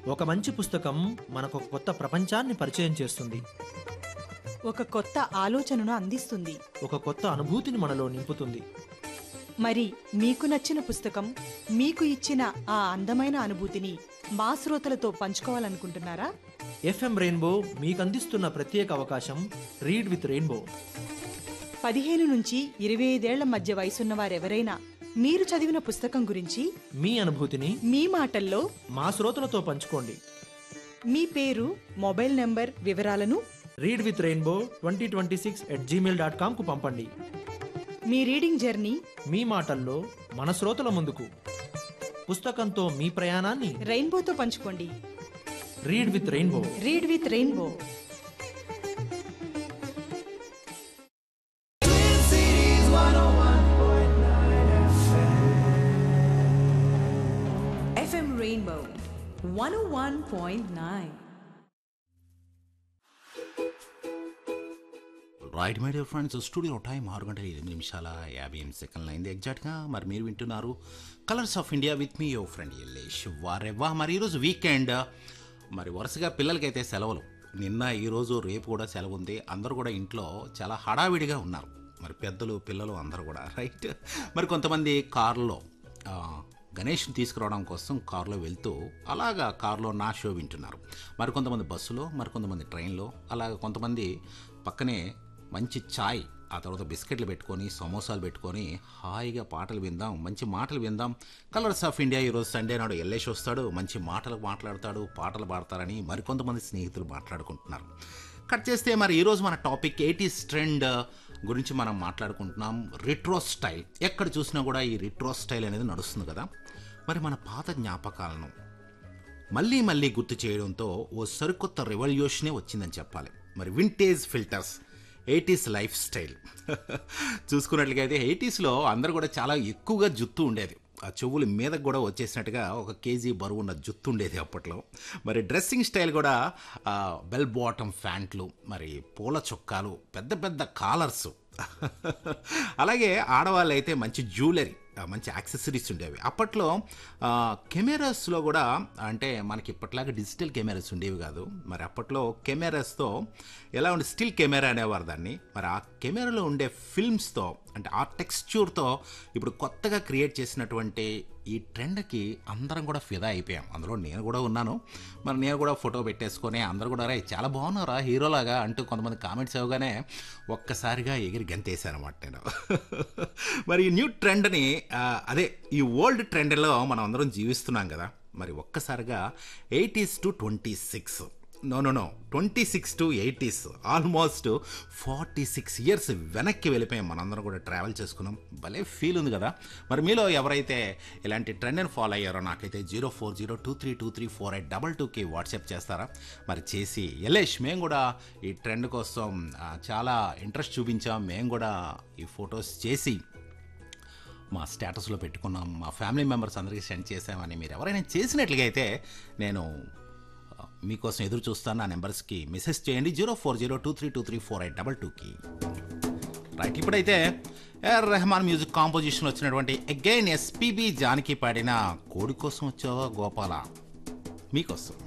ఒక మంచి పుస్తకం మనకు ఒక కొత్త ప్రపంచాన్ని పరిచయం చేస్తుంది ఒక కొత్త ఆలోచనను అందిస్తుంది ఒక కొత్త అనుభూతిని మనలో నింపుతుంది మరి మీకు నచ్చిన పుస్తకం మీకు ఇచ్చిన ఆ అందమైన అనుభూతిని మా శ్రోతలతో పంచుకోవాలనుకుంటున్నారా ఎఫ్ఎం రెయిన్బో మీకు అందిస్తున్న ప్రత్యేక అవకాశం రీడ్ విత్ రెయిన్బో పదిహేను నుంచి ఇరవై ఐదేళ్ల మధ్య వయసున్న వారెవరైనా మీరు చదివిన పుస్తకం గురించి మీ అనుభూతిని మీ మాటల్లో మా శ్రోతలతో పంచుకోండి మీ పేరు మొబైల్ నంబర్ వివరాలను read with rainbow twenty twenty six at Gmail dot కామ్కు పంపండి మీ రీడింగ్ జర్నీ మీ మాటల్లో మన శ్రోతల ముందుకు పుస్తకంతో మీ ప్రయాణాన్ని రెయిన్బోతో పంచుకోండి read with rainbow read with rainbow FM Rainbow 101.9. Right my dear friends studio time ఆరు గంటల ఎనిమిది నిమిషాల యాభై ఎనిమిది సెకండ్లు అయింది ఎగ్జాక్ట్గా మరి మీరు వింటున్నారు కలర్స్ ఆఫ్ ఇండియా విత్ మీ యో ఫ్రెండ్ ఎల్లేష్ వారెవ్వా మరి ఈరోజు వీకెండ్ మరి వరుసగా పిల్లలకైతే సెలవులు నిన్న ఈరోజు రేపు కూడా సెలవు ఉంది అందరూ కూడా ఇంట్లో చాలా హడావిడిగా ఉన్నారు మరి పెద్దలు పిల్లలు అందరూ కూడా రైట్ మరి కొంతమంది కారులో ఆ, గణేష్ని తీసుకురావడం కోసం కారులో వెళ్తూ అలాగా కారులో నా షో వింటున్నారు మరి కొంతమంది బస్సులో మరి కొంతమంది ట్రైన్లో అలాగ కొంతమంది పక్కనే మంచి ఛాయ్ ఆ తర్వాత బిస్కెట్లు పెట్టుకొని సమోసాలు పెట్టుకొని హాయిగా పాటలు విందాం మంచి మాటలు విందాం కలర్స్ ఆఫ్ ఇండియా ఈరోజు సండే నాడు ఎల్లేసి వస్తాడు మంచి మాటలు మాట్లాడతాడు పాటలు పాడతారని మరికొంతమంది స్నేహితులు మాట్లాడుకుంటున్నారు కట్ చేస్తే మరి ఈరోజు మన టాపిక్ ఎయిటీస్ ట్రెండ్ గురించి మనం మాట్లాడుకుంటున్నాం రిట్రో స్టైల్ ఎక్కడ చూసినా కూడా ఈ రిట్రో స్టైల్ అనేది నడుస్తుంది కదా మరి మన పాత జ్ఞాపకాలను మళ్ళీ మళ్ళీ గుర్తు చేయడంతో ఓ సరికొత్త రెవల్యూషనే వచ్చిందని చెప్పాలి మరి vintage filters eighties lifestyle చూసుకున్నట్లుగా అయితే ఎయిటీస్లో అందరూ కూడా చాలా ఎక్కువగా జుత్తు ఉండేది ఆ చెవులు మీదకు కూడా వచ్చేసినట్టుగా ఒక కేజీ బరువు ఉన్న జుత్తు ఉండేది అప్పట్లో మరి డ్రెస్సింగ్ స్టైల్ కూడా ఆ, బెల్ బాటమ్ ప్యాంట్లు మరి పూల చొక్కాలు పెద్ద పెద్ద కాలర్స్ అలాగే ఆడవాళ్ళు అయితే మంచి జ్యువెలరీ ఆ, మంచి యాక్సెసరీస్ ఉండేవి అప్పట్లో ఆ, కెమెరాస్లో కూడా అంటే మనకి ఇప్పట్లాగా డిజిటల్ కెమెరాస్ ఉండేవి కాదు మరి అప్పట్లో కెమెరాస్తో ఎలా ఉండే స్టిల్ కెమెరా అనేవారు దాన్ని మరి ఆ కెమెరాలో ఉండే ఫిల్మ్స్తో అంటే ఆ టెక్స్చర్తో ఇప్పుడు కొత్తగా క్రియేట్ చేసినటువంటి ఈ ట్రెండ్కి అందరం కూడా ఫిదా అయిపోయాం అందులో నేను కూడా ఉన్నాను మరి నేను కూడా ఫోటో పెట్టేసుకొని అందరూ కూడా రే చాలా బాగున్నారా హీరోలాగా అంటూ కొంతమంది కామెంట్స్ ఇవ్వగానే ఒక్కసారిగా ఎగిరి గంతేసాను అనమాట నేను మరి ఈ న్యూ ట్రెండ్ని ఆ, అదే ఈ ఓల్డ్ ట్రెండ్లో మనం అందరం జీవిస్తున్నాం కదా మరి ఒక్కసారిగా eighties to twenty six no no no twenty six to eighties almost forty six years వెనక్కి వెళ్ళిపోయాం మనందరం కూడా ట్రావెల్ చేసుకున్నాం భలే ఫీల్ ఉంది కదా మరి మీలో ఎవరైతే ఇలాంటి ట్రెండ్ని ఫాలో అయ్యారో నాకైతే zero four zero two three two three four eight double టూకి వాట్సాప్ చేస్తారా మరి చేసి ఎలేష్ మేము కూడా ఈ ట్రెండ్ కోసం ఆ, చాలా ఇంట్రెస్ట్ చూపించాం మేము కూడా ఈ ఫొటోస్ చేసి మా స్టేటస్లో పెట్టుకున్నాం మా ఫ్యామిలీ మెంబర్స్ అందరికీ సెండ్ చేసామని మీరు ఎవరైనా చేసినట్లుగా అయితే నేను ఆ, మీకోసం ఎదురు చూస్తాను నా నెంబర్స్కి మెసేజ్ చేయండి zero four zero two three two three four eight double టూకి రైట్ ఇప్పుడైతే ఏఆర్ రెహమాన్ మ్యూజిక్ కాంపోజిషన్ వచ్చినటువంటి అగైన్ ఎస్పీబీ జానకి పాడిన కోడి కోసం వచ్చావా గోపాల మీకోసం